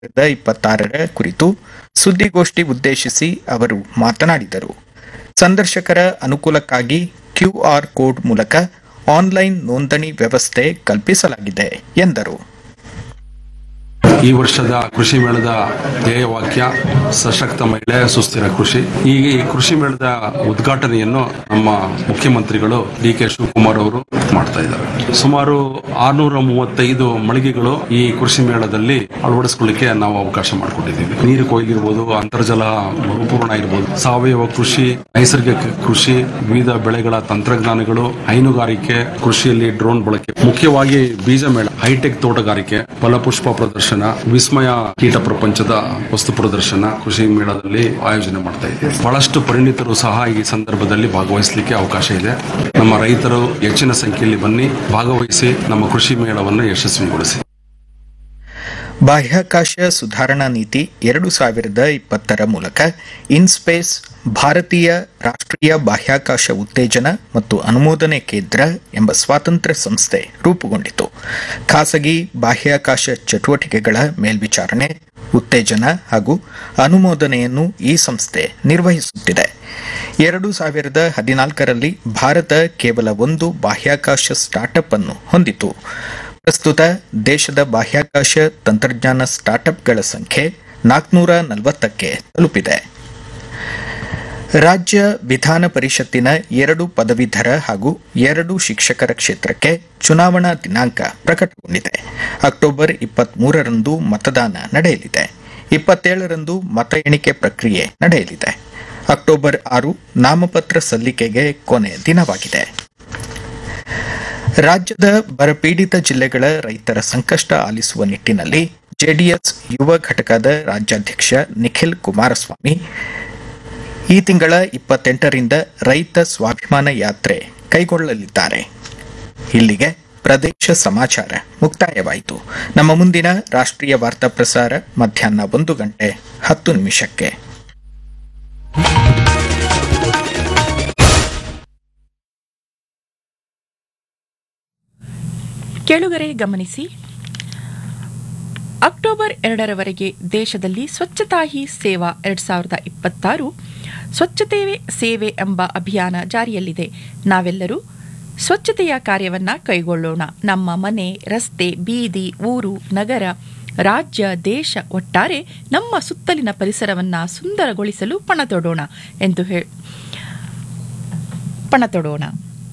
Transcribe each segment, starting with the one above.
ಸಾವಿರದ ಇಪ್ಪತ್ತಾರರ ಕುರಿತು ಸುದ್ದಿಗೋಷ್ಠಿ ಉದ್ದೇಶಿಸಿ ಅವರು ಮಾತನಾಡಿದರು ಸಂದರ್ಶಕರ ಅನುಕೂಲಕ್ಕಾಗಿ ಕ್ಯೂಆರ್ ಕೋಡ್ ಮೂಲಕ ಆನ್ಲೈನ್ ನೋಂದಣಿ ವ್ಯವಸ್ಥೆ ಕಲ್ಪಿಸಲಾಗಿದೆ ಎಂದರು ಈ ವರ್ಷದ ಕೃಷಿ ಮೇಳದ ಧ್ಯೇಯವಾಕ್ಯ ಸಶಕ್ತ ಮಹಿಳೆ ಸುಸ್ಥಿರ ಕೃಷಿ ಈ ಕೃಷಿ ಮೇಳದ ಉದ್ಘಾಟನೆಯನ್ನು ನಮ್ಮ ಮುಖ್ಯಮಂತ್ರಿಗಳು ಡಿ ಕೆ ಶಿವಕುಮಾರ್ ಅವರು ಮಾಡ್ತಾ ಇದ್ದಾರೆ ಸುಮಾರು ಆರ್ನೂರ ಮೂವತ್ತೈದು ಮಳಿಗೆಗಳು ಈ ಕೃಷಿ ಮೇಳದಲ್ಲಿ ಅಳವಡಿಸಿಕೊಳ್ಳಿಕ್ಕೆ ನಾವು ಅವಕಾಶ ಮಾಡಿಕೊಟ್ಟಿದ್ದೀವಿ ನೀರು ಕೊಯ್ಲಿರ್ಬೋದು ಅಂತರ್ಜಲ ಮರುಪೂರ್ಣ ಇರ್ಬೋದು ಸಾವಯವ ಕೃಷಿ ನೈಸರ್ಗಿಕ ಕೃಷಿ ವಿವಿಧ ಬೆಳೆಗಳ ತಂತ್ರಜ್ಞಾನಗಳು ಹೈನುಗಾರಿಕೆ ಕೃಷಿಯಲ್ಲಿ ಡ್ರೋನ್ ಬಳಕೆ ಮುಖ್ಯವಾಗಿ ಬೀಜ ಮೇಳ ಹೈಟೆಕ್ ತೋಟಗಾರಿಕೆ ಫಲಪುಷ್ಪ ಪ್ರದರ್ಶನ ವಿಸ್ಮಯ ಕೀಟ ಪ್ರಪಂಚದ ವಸ್ತು ಪ್ರದರ್ಶನ ಕೃಷಿ ಮೇಳದಲ್ಲಿ ಆಯೋಜನೆ ಮಾಡ್ತಾ ಇದ್ದೀವಿ ಬಹಳಷ್ಟು ಪರಿಣಿತರು ಸಹ ಈ ಸಂದರ್ಭದಲ್ಲಿ ಭಾಗವಹಿಸಲಿಕ್ಕೆ ಅವಕಾಶ ಇದೆ ನಮ್ಮ ರೈತರು ಹೆಚ್ಚಿನ ಸಂಖ್ಯೆಯಲ್ಲಿ ಬನ್ನಿ ಭಾಗವಹಿಸಿ ನಮ್ಮ ಕೃಷಿ ಮೇಳವನ್ನು ಯಶಸ್ವಿಗೊಳಿಸಿ ಬಾಹ್ಯಾಕಾಶ ಸುಧಾರಣಾ ನೀತಿ ಎರಡು ಸಾವಿರದ ಇಪ್ಪತ್ತರ ಮೂಲಕ ಇನ್ಸ್ಪೇಸ್ ಭಾರತೀಯ ರಾಷ್ಟ್ರೀಯ ಬಾಹ್ಯಾಕಾಶ ಉತ್ತೇಜನ ಮತ್ತು ಅನುಮೋದನೆ ಕೇಂದ್ರ ಎಂಬ ಸ್ವಾತಂತ್ರ್ಯ ಸಂಸ್ಥೆ ರೂಪುಗೊಂಡಿತು ಖಾಸಗಿ ಬಾಹ್ಯಾಕಾಶ ಚಟುವಟಿಕೆಗಳ ಮೇಲ್ವಿಚಾರಣೆ ಉತ್ತೇಜನ ಹಾಗೂ ಅನುಮೋದನೆಯನ್ನು ಈ ಸಂಸ್ಥೆ ನಿರ್ವಹಿಸುತ್ತಿದೆ ಎರಡು ಸಾವಿರದ ಹದಿನಾಲ್ಕರಲ್ಲಿ ಭಾರತ ಕೇವಲ ಒಂದು ಬಾಹ್ಯಾಕಾಶ ಸ್ಟಾರ್ಟ್ಅಪ್ ಅನ್ನು ಹೊಂದಿತು ಪ್ರಸ್ತುತ ದೇಶದ ಬಾಹ್ಯಾಕಾಶ ತಂತ್ರಜ್ಞಾನ ಸ್ಟಾರ್ಟ್ಅಪ್ಗಳ ಸಂಖ್ಯೆ ನಾಲ್ಕುನೂರ ನಲವತ್ತಕ್ಕೆ ತಲುಪಿದೆ ರಾಜ್ಯ ವಿಧಾನ ಪರಿಷತ್ತಿನ ಎರಡು ಪದವೀಧರ ಹಾಗೂ ಎರಡು ಶಿಕ್ಷಕರ ಕ್ಷೇತ್ರಕ್ಕೆ ಚುನಾವಣಾ ದಿನಾಂಕ ಪ್ರಕಟಗೊಂಡಿದೆ ಅಕ್ಟೋಬರ್ ಇಪ್ಪತ್ಮೂರರಂದು ಮತದಾನ ನಡೆಯಲಿದೆ ಇಪ್ಪತ್ತೇಳರಂದು ಮತ ಎಣಿಕೆ ಪ್ರಕ್ರಿಯೆ ನಡೆಯಲಿದೆ ಅಕ್ಟೋಬರ್ ಆರು ನಾಮಪತ್ರ ಸಲ್ಲಿಕೆಗೆ ಕೊನೆ ದಿನವಾಗಿದೆ ರಾಜ್ಯದ ಬರಪೀಡಿತ ಜಿಲ್ಲೆಗಳ ರೈತರ ಸಂಕಷ್ಟ ಆಲಿಸುವ ನಿಟ್ಟಿನಲ್ಲಿ ಜೆಡಿಎಸ್ ಯುವ ಘಟಕದ ರಾಜ್ಯಾಧ್ಯಕ್ಷ ನಿಖಿಲ್ ಕುಮಾರಸ್ವಾಮಿ ಈ ತಿಂಗಳ ಇಪ್ಪತ್ತೆಂಟರಿಂದ ರೈತ ಸ್ವಾಭಿಮಾನ ಯಾತ್ರೆ ಕೈಗೊಳ್ಳಲಿದ್ದಾರೆ ಇಲ್ಲಿಗೆ ಪ್ರದೇಶ ಸಮಾಚಾರ ಮುಕ್ತಾಯವಾಯಿತು ನಮ್ಮ ಮುಂದಿನ ರಾಷ್ಟ್ರೀಯ ವಾರ್ತಾ ಪ್ರಸಾರ ಮಧ್ಯಾಹ್ನ ಒಂದು ಗಂಟೆ ಹತ್ತು ನಿಮಿಷಕ್ಕೆ ಕೇಳುಗರೆ ಗಮನಿಸಿ ಅಕ್ಟೋಬರ್ ಎರಡರವರೆಗೆ ದೇಶದಲ್ಲಿ ಸ್ವಚ್ಛತಾ ಹಿ ಸೇವಾ ಎರಡ್ ಸಾವಿರದ ಇಪ್ಪತ್ತಾರು ಸ್ವಚ್ಛತೆ ಸೇವೆ ಎಂಬ ಅಭಿಯಾನ ಜಾರಿಯಲ್ಲಿದೆ ನಾವೆಲ್ಲರೂ ಸ್ವಚ್ಛತೆಯ ಕಾರ್ಯವನ್ನ ಕೈಗೊಳ್ಳೋಣ ನಮ್ಮ ಮನೆ ರಸ್ತೆ ಬೀದಿ ಊರು ನಗರ ರಾಜ್ಯ ದೇಶ ಒಟ್ಟಾರೆ ನಮ್ಮ ಸುತ್ತಲಿನ ಪರಿಸರವನ್ನ ಸುಂದರಗೊಳಿಸಲು ಪಣ ತೊಡೋಣ ಎಂದು ಹೇಳಿ ಪಣ ತೊಡೋಣ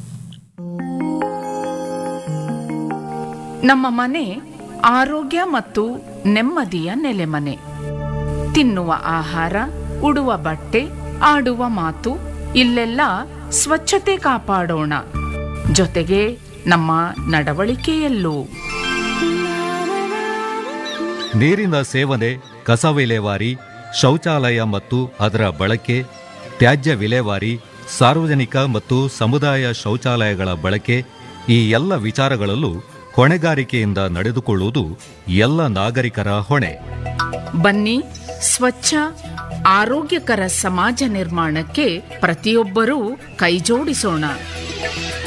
ನಮ್ಮ ಮನೆ ಆರೋಗ್ಯ ಮತ್ತು ನೆಮ್ಮದಿಯ ನೆಲೆಮನೆ ತಿನ್ನುವ ಆಹಾರ ಉಡುವ ಬಟ್ಟೆ ಆಡುವ ಮಾತು ಇಲ್ಲೆಲ್ಲ ಸ್ವಚ್ಛತೆ ಕಾಪಾಡೋಣ ಜೊತೆಗೆ ನಮ್ಮ ನಡವಳಿಕೆಯಲ್ಲೂ ನೀರಿನ ಸೇವನೆ ಕಸ ವಿಲೇವಾರಿ ಶೌಚಾಲಯ ಮತ್ತು ಅದರ ಬಳಕೆ ತ್ಯಾಜ್ಯ ವಿಲೇವಾರಿ ಸಾರ್ವಜನಿಕ ಮತ್ತು ಸಮುದಾಯ ಶೌಚಾಲಯಗಳ ಬಳಕೆ ಈ ಎಲ್ಲ ವಿಚಾರಗಳಲ್ಲೂ ಹೊಣೆಗಾರಿಕೆಯಿಂದ ನಡೆದುಕೊಳ್ಳುವುದು ಎಲ್ಲ ನಾಗರಿಕರ ಹೊಣೆ ಬನ್ನಿ ಸ್ವಚ್ಛ ಆರೋಗ್ಯಕರ ಸಮಾಜ ನಿರ್ಮಾಣಕ್ಕೆ ಪ್ರತಿಯೊಬ್ಬರೂ ಕೈಜೋಡಿಸೋಣ